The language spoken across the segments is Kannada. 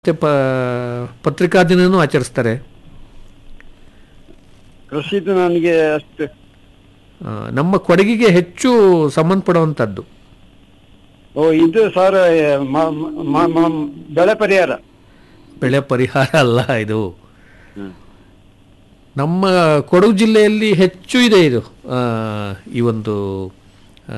ಮತ್ತೆ ಪ ಪತ್ರಿಕಾ ದಿನನೂ ಆಚರಿಸ್ತಾರೆ ಕೃಷಿದು ನನಗೆ ಅಷ್ಟು ಆ, ನಮ್ಮ ಕೊಡಗಿಗೆ ಹೆಚ್ಚು ಸಂಬಂಧಪಡುವಂಥದ್ದು ಓ ಇದು ಸರ್ ಮ- ಮ- ಮ- ಬೆಳೆ ಪರಿಹಾರ ಬೆಳೆ ಪರಿಹಾರ ಅಲ್ಲ ಇದು ಹ್ಮ್. ನಮ್ಮ ಕೊಡಗು ಜಿಲ್ಲೆಯಲ್ಲಿ ಹೆಚ್ಚು ಇದೆ ಇದು ಆ, ಈ ಒಂದು ಆ,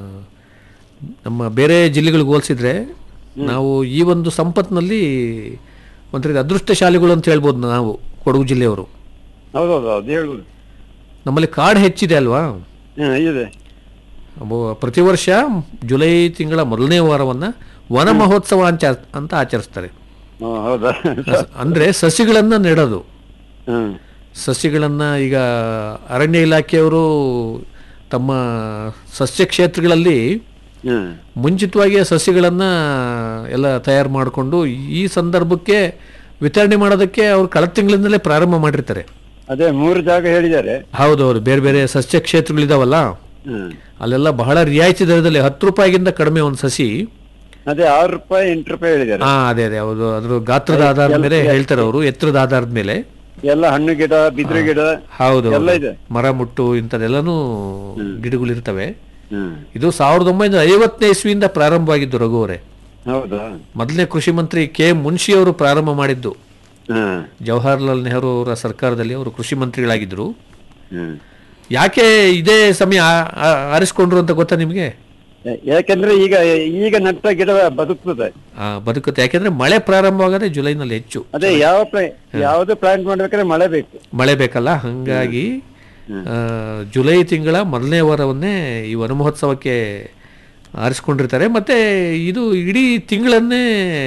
ನಮ್ಮ ಬೇರೆ ಜಿಲ್ಲೆಗಳಿಗೆ ಹೋಲಿಸಿದ್ರೆ ನಾವು ಈ ಒಂದು ಸಂಪತ್ನಲ್ಲಿ ಒಂಥರ ಅದೃಷ್ಟಶಾಲಿಗಳು ಅಂತ ಹೇಳ್ಬೋದು ನಾವು ಕೊಡಗು ಜಿಲ್ಲೆಯವರು ಹೌದೌದು ಅದು ಹೇಳುದು ನಮ್ಮಲ್ಲಿ ಕಾಡು ಹೆಚ್ಚಿದೆ ಅಲ್ವಾ ಹ್ಮ್, ಇದೆ ಅಬ್ಬೋ- ಪ್ರತಿ ವರ್ಷ ಜುಲೈ ತಿಂಗಳ ಮೊದಲನೇ ವಾರವನ್ನು ವನ ಮಹೋತ್ಸವ ಅಂಚ ಅಂತ ಆಚರಿಸ್ತಾರೆ ಓ, ಹೌದಾ ಅಂದರೆ ಸಸಿಗಳನ್ನು ನೆಡೋದು ಹ್ಮ್ ಸಸ್ಯಗಳನ್ನು ಈಗ ಅರಣ್ಯ ಇಲಾಖೆಯವರು ತಮ್ಮ ಸಸ್ಯ ಕ್ಷೇತ್ರಗಳಲ್ಲಿ ಹ್ಮ್ ಮುಂಚಿತವಾಗಿ ಸಸ್ಯಗಳನ್ನು ಎಲ್ಲ ತಯಾರು ಮಾಡಿಕೊಂಡು ಈ ಸಂದರ್ಭಕ್ಕೆ ವಿತರಣೆ ಮಾಡೋದಕ್ಕೆ ಅವರು ಕಳೆದ ತಿಂಗಳಿಂದಲೇ ಪ್ರಾರಂಭ ಮಾಡಿರ್ತಾರೆ ಅದೇ ಮೂರು ಜಾಗ ಹೇಳಿದ್ದಾರೆ ಹೌದೌದು ಬೇರೆ ಬೇರೆ ಸಸ್ಯ ಕ್ಷೇತ್ರಗಳಿದಾವಲ್ಲ ಹ್ಮ್ ಅಲ್ಲೆಲ್ಲ ಬಹಳ ರಿಯಾಯಿತಿ ದರದಲ್ಲಿ ಹತ್ತು ರೂಪಾಯಿಗಿಂತ ಕಡಿಮೆ ಒಂದು ಸಸಿ ಅದೇ ಆರು ರೂಪಾಯಿ ಎಂಟು ರೂಪಾಯಿ ಹೇಳಿದ್ದಾರೆ ಹಾ ಅದೇ ಅದೇ ಹೌದು ಅದ್ರ ಗಾತ್ರದ ಆಧಾರದ ಮೇಲೆ ಹೇಳ್ತಾರೆ ಅವರು ಎತ್ತರದ ಆಧಾರದ ಮೇಲೆ ಎಲ್ಲ ಹಣ್ಣು ಗಿಡ ಬಿದಿರು ಗಿಡ ಹೌದು ಎಲ್ಲ ಹೌದು. ಇದೆ. ಮರ ಮುಟ್ಟು ಇಂಥದ್ದೆಲ್ಲನೂ ಗಿಡಗಳಿರ್ತವೆ ಹ್ಮ್ ಇದು ಸಾವಿರದ ಒಂಬೈನೂರ ಐವತ್ತನೇ ಇಸ್ವಿಯಿಂದ ಪ್ರಾರಂಭವಾಗಿದ್ದು ರಘುವರೆ ಹೌದಾ ಮೊದಲನೇ ಕೃಷಿ ಮಂತ್ರಿ ಕೆ ಮುನ್ಷಿ ಅವರು ಪ್ರಾರಂಭ ಮಾಡಿದ್ದು ಹ್ಮ್ ಜವಾಹರ್ಲಾಲ್ ನೆಹರು ಅವರ ಸರ್ಕಾರದಲ್ಲಿ ಅವರು ಕೃಷಿ ಮಂತ್ರಿಗಳಾಗಿದ್ದರು ಹ್ಮ್ ಯಾಕೆ ಇದೇ ಸಮಯ ಆ- ಆ- ಆರಿಸ್ಕೊಂಡ್ರು ಅಂತ ಗೊತ್ತಾ ನಿಮಗೆ ಯಾ- ಯಾಕೆಂದ್ರೆ ಈಗ ಈಗ ನಟ್ಟ ಗಿಡ ಬದುಕ್ತದೆ ಆ, ಬದುಕುತ್ತೆ ಯಾಕೆಂದ್ರೆ ಮಳೆ ಪ್ರಾರಂಭವಾಗದೆ ಜುಲೈನಲ್ಲಿ ಹೆಚ್ಚು ಅದೇ ಯಾವ ಪ್ಲಾ- ಯಾವ್ದು ಪ್ಲಾಂಟ್ ಮಾಡ್ಬೇಕಾದ್ರೆ ಮಳೆ ಬೇಕು ಮಳೆ ಬೇಕಲ್ಲ ಹಂಗಾಗಿ ಆ, ಜುಲೈ ತಿಂಗಳ ಮೊದಲನೇ ವಾರವನ್ನೇ ಈ ವನ ಮಹೋತ್ಸವಕ್ಕೆ ಆರಿಸ್ಕೊಂಡಿರ್ತಾರೆ ಮತ್ತು ಇದು ಇಡೀ ತಿಂಗಳನ್ನೇ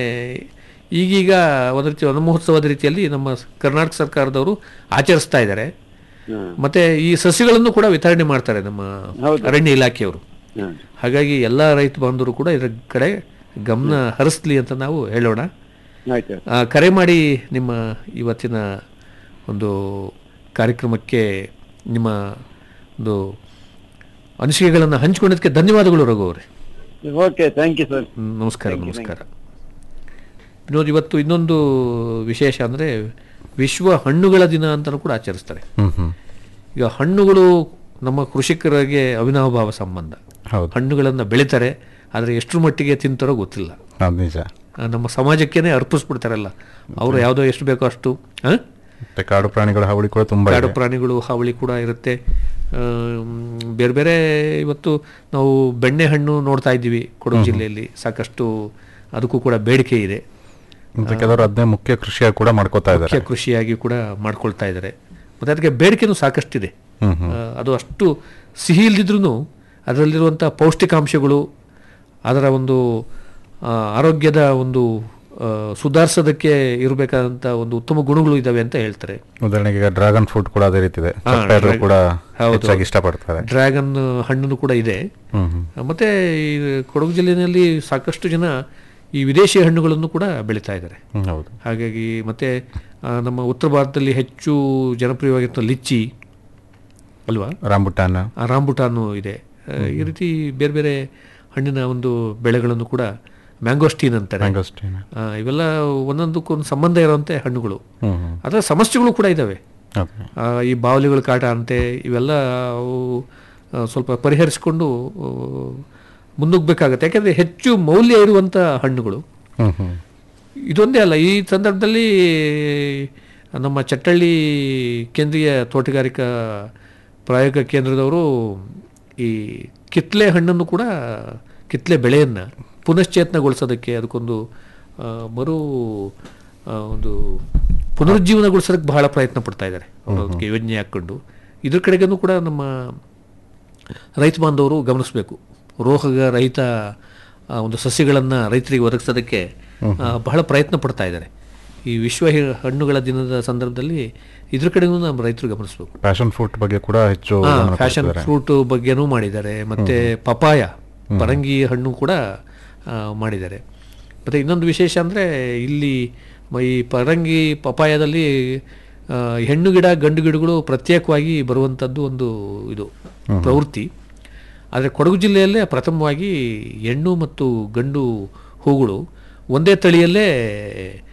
ಈಗೀಗ ಒಂದು ರೀತಿ ವನ ಮಹೋತ್ಸವದ ರೀತಿಯಲ್ಲಿ ನಮ್ಮ ಸ- ಕರ್ನಾಟಕ ಸರ್ಕಾರದವರು ಆಚರಿಸ್ತಾ ಇದ್ದಾರೆ ಹ್ಮ್ ಮತ್ತು ಈ ಸಸಿಗಳನ್ನು ಕೂಡ ವಿತರಣೆ ಮಾಡ್ತಾರೆ ನಮ್ಮ ಹೌದು. ಅರಣ್ಯ ಇಲಾಖೆಯವರು ಹ್ಮ್ ಹಾಗಾಗಿ ಎಲ್ಲ ರೈತ ಬಾಂಧವರು ಕೂಡ ಇದರ ಕಡೆ ಗಮನ ಹರಿಸ್ಲಿ ಅಂತ ನಾವು ಹೇಳೋಣ ಆಯ್ತು ಆ, ಕರೆ ಮಾಡಿ ನಿಮ್ಮ ಇವತ್ತಿನ ಒಂದು ಕಾರ್ಯಕ್ರಮಕ್ಕೆ ನಿಮ್ಮ ಒಂದು ಅನಿಸಿಕೆಗಳನ್ನು ಹಂಚಿಕೊಂಡಿದ್ದಕ್ಕೆ ಧನ್ಯವಾದಗಳು ರಘು ಅವರೇ ಓಕೆ ಥ್ಯಾಂಕ್ ಯು ಸರ್ ಹ್ಮ್, ನಮಸ್ಕಾರ ನಮಸ್ಕಾರ ವಿನೋದ್ ಇವತ್ತು ಇನ್ನೊಂದು ವಿಶೇಷ ಅಂದರೆ ವಿಶ್ವ ಹಣ್ಣುಗಳ ದಿನ ಅಂತಲೂ ಕೂಡ ಆಚರಿಸ್ತಾರೆ ಹ್ಮ್ ಹ್ಮ್ ಈಗ ಹಣ್ಣುಗಳು ನಮ್ಮ ಕೃಷಿಕರಿಗೆ ಅವಿನಾಭಾವ ಸಂಬಂಧ ಹೌದು ಹಣ್ಣುಗಳನ್ನು ಬೆಳೀತಾರೆ ಆದರೆ ಎಷ್ಟರ ಮಟ್ಟಿಗೆ ತಿಂತಾರೋ ಗೊತ್ತಿಲ್ಲ ಅದು ನಿಜ ಆ, ನಮ್ಮ ಸಮಾಜಕ್ಕೇನೆ ಅರ್ಪಿಸ್ಬಿಡ್ತಾರಲ್ಲ ಅವರು ಯಾವುದೋ ಎಷ್ಟು ಬೇಕೋ ಅಷ್ಟು ಆ? ಮತ್ತೆ ಕಾಡು ಪ್ರಾಣಿಗಳ ಹಾವಳಿ ಕೂಡ ತುಂಬಾ ಕಾಡು ಇದೆ ಪ್ರಾಣಿಗಳು ಹಾವಳಿ ಕೂಡ ಇರುತ್ತೆ ಆಮ್, ಬೇರೆ ಬೇರೆ ಇವತ್ತು ನಾವು ಬೆಣ್ಣೆ ಹಣ್ಣು ನೋಡ್ತಾ ಇದ್ದೀವಿ ಕೊಡಗು ಜಿಲ್ಲೆಯಲ್ಲಿ ಸಾಕಷ್ಟು ಅದಕ್ಕೂ ಕೂಡ ಬೇಡಿಕೆ ಇದೆ ಮತ್ತೆ ಕೆಲವರು ಅದನ್ನೇ ಮುಖ್ಯ ಕೃಷಿಯಾಗಿ ಕೂಡ ಮಾಡ್ಕೋತಾ ಮುಖ್ಯ ಇದ್ದಾರೆ ಕೃಷಿಯಾಗಿ ಕೂಡ ಮಾಡ್ಕೊಳ್ತಾ ಇದ್ದಾರೆ ಮತ್ತು ಅದಕ್ಕೆ ಬೇಡಿಕೆನೂ ಸಾಕಷ್ಟಿದೆ ಹ್ಮ್ ಹ್ಮ್ ಆ, ಅದು ಅಷ್ಟು ಸಿಹಿ ಇಲ್ದಿದ್ರೂ ಅದರಲ್ಲಿರುವಂಥ ಪೌಷ್ಟಿಕಾಂಶಗಳು ಅದರ ಒಂದು ಆ, ಆರೋಗ್ಯದ ಒಂದು ಆ, ಸುಧಾರಿಸೋದಕ್ಕೆ ಇರಬೇಕಾದಂಥ ಒಂದು ಉತ್ತಮ ಗುಣಗಳು ಇದ್ದಾವೆ ಅಂತ ಹೇಳ್ತಾರೆ ಉದಾಹರಣೆಗೆ ಈಗ ಡ್ರ್ಯಾಗನ್ ಫ್ರೂಟ್ ಕೂಡ ಅದೇ ರೀತಿ ಇದೆ ಹಾ, ತಪ್ಪೇರು ಡ್ರ್ಯಾಗನ್- ಕೂಡ ಹೌದು. ಹೆಚ್ಚಾಗಿ ಇಷ್ಟಪಡ್ತಾರೆ ಡ್ರ್ಯಾಗನ್ ಹಣ್ಣು ಕೂಡ ಇದೆ ಹ್ಮ್ ಹ್ಮ್ ಮತ್ತು ಈ ಕೊಡಗು ಜಿಲ್ಲೆಯಲ್ಲಿ ಸಾಕಷ್ಟು ಜನ ಈ ವಿದೇಶಿ ಹಣ್ಣುಗಳನ್ನು ಕೂಡ ಬೆಳೀತಾ ಇದ್ದಾರೆ ಹ್ಮ್, ಹೌದು ಹಾಗಾಗಿ ಮತ್ತು ನಮ್ಮ ಉತ್ತರ ಭಾರತದಲ್ಲಿ ಹೆಚ್ಚು ಜನಪ್ರಿಯವಾಗಿರ್ತದೆ ಲಿಚ್ಚಿ ಅಲ್ವಾ ರಾಂಬುಟಾನ್ ಆ ರಾಂಬುಟಾನು ಇದೆ ಆ, ಈ ರೀತಿ ಬೇರೆ ಬೇರೆ ಹಣ್ಣಿನ ಒಂದು ಬೆಳೆಗಳನ್ನು ಕೂಡ ಮ್ಯಾಂಗೋಸ್ಟೀನ್ ಅಂತಾರೆ ಮ್ಯಾಂಗೋಸ್ಟೀನ್ ಆ, ಇವೆಲ್ಲ ಒಂದೊಂದಕ್ಕೊಂದು ಸಂಬಂಧ ಇರುವಂತೆ ಹಣ್ಣುಗಳು ಹ್ಮ್ ಹ್ಮ್ ಅದರ ಸಮಸ್ಯೆಗಳು ಕೂಡ ಇದ್ದಾವೆ ಓಕೆ ಆ, ಈ ಬಾವಲಿಗಳ ಕಾಟ ಅಂತೆ ಇವೆಲ್ಲ ಅವು ಆ, ಸ್ವಲ್ಪ ಪರಿಹರಿಸಿಕೊಂಡು ಆ, ಮುನ್ನುಗ್ಗಬೇಕಾಗತ್ತೆ ಯಾಕೆಂದರೆ ಹೆಚ್ಚು ಮೌಲ್ಯ ಇರುವಂಥ ಹಣ್ಣುಗಳು ಹ್ಮ್ ಹ್ಮ್ ಇದೊಂದೇ ಅಲ್ಲ ಈ ಸಂದರ್ಭದಲ್ಲಿ ನಮ್ಮ ಚಟ್ಟಳ್ಳಿ ಕೇಂದ್ರೀಯ ತೋಟಗಾರಿಕಾ ಪ್ರಾಯೋಗಿಕ ಕೇಂದ್ರದವರು ಈ ಕಿತ್ಲೆ ಹಣ್ಣನ್ನು ಕೂಡ ಕಿತ್ಲೆ ಬೆಳೆಯನ್ನು ಪುನಶ್ಚೇತನಗೊಳಿಸೋದಕ್ಕೆ ಅದಕ್ಕೊಂದು ಆ, ಮರು ಆ, ಒಂದು ಪುನರುಜ್ಜೀವನಗೊಳಿಸೋದಕ್ಕೆ ಬಹಳ ಪ್ರಯತ್ನ ಪಡ್ತಾ ಇದ್ದಾರೆ ಅವರು ಅದಕ್ಕೆ ಯೋಜನೆ ಹಾಕ್ಕೊಂಡು ಇದ್ರ ಕಡೆಗೂ ಕೂಡ ನಮ್ಮ ರೈತ ಬಾಂಧವರು ಗಮನಿಸಬೇಕು ರೋಗ ರಹಿತ ಆ, ಒಂದು ಸಸ್ಯಗಳನ್ನು ರೈತರಿಗೆ ಒದಗಿಸೋದಕ್ಕೆ ಆ, ಬಹಳ ಪ್ರಯತ್ನ ಪಡ್ತಾ ಇದ್ದಾರೆ ಈ ವಿಶ್ವ ಹಿ- ಹಣ್ಣುಗಳ ದಿನದ ಸಂದರ್ಭದಲ್ಲಿ ಇದ್ರ ಕಡೆಗೂ ನಮ್ಮ ರೈತರು ಗಮನಿಸಬೇಕು ಪ್ಯಾಷನ್ ಫ್ರೂಟ್ ಬಗ್ಗೆ ಕೂಡ ಹೆಚ್ಚು ಗಮನ ಫ್ಯಾಷನ್ ಕೊಡ್ತಿದ್ದಾರೆ. ಫ್ರೂಟ್ ಬಗ್ಗೆನೂ ಮಾಡಿದ್ದಾರೆ ಮತ್ತೆ ಪಪಾಯ ಪರಂಗಿ ಹಣ್ಣು ಕೂಡ ಆ, ಮಾಡಿದ್ದಾರೆ ಮತ್ತು ಇನ್ನೊಂದು ವಿಶೇಷ ಅಂದರೆ ಇಲ್ಲಿ ಮ- ಈ ಪರಂಗಿ ಪಪಾಯದಲ್ಲಿ ಆ, ಹೆಣ್ಣು ಗಿಡ ಗಂಡು ಗಿಡಗಳು ಪ್ರತ್ಯೇಕವಾಗಿ ಬರುವಂಥದ್ದು ಒಂದು ಇದು ಪ್ರವೃತ್ತಿ ಆದರೆ ಕೊಡಗು ಜಿಲ್ಲೆಯಲ್ಲೇ ಪ್ರಥಮವಾಗಿ ಹೆಣ್ಣು ಮತ್ತು ಗಂಡು ಹೂಗಳು ಒಂದೇ ತಳಿಯಲ್ಲೇ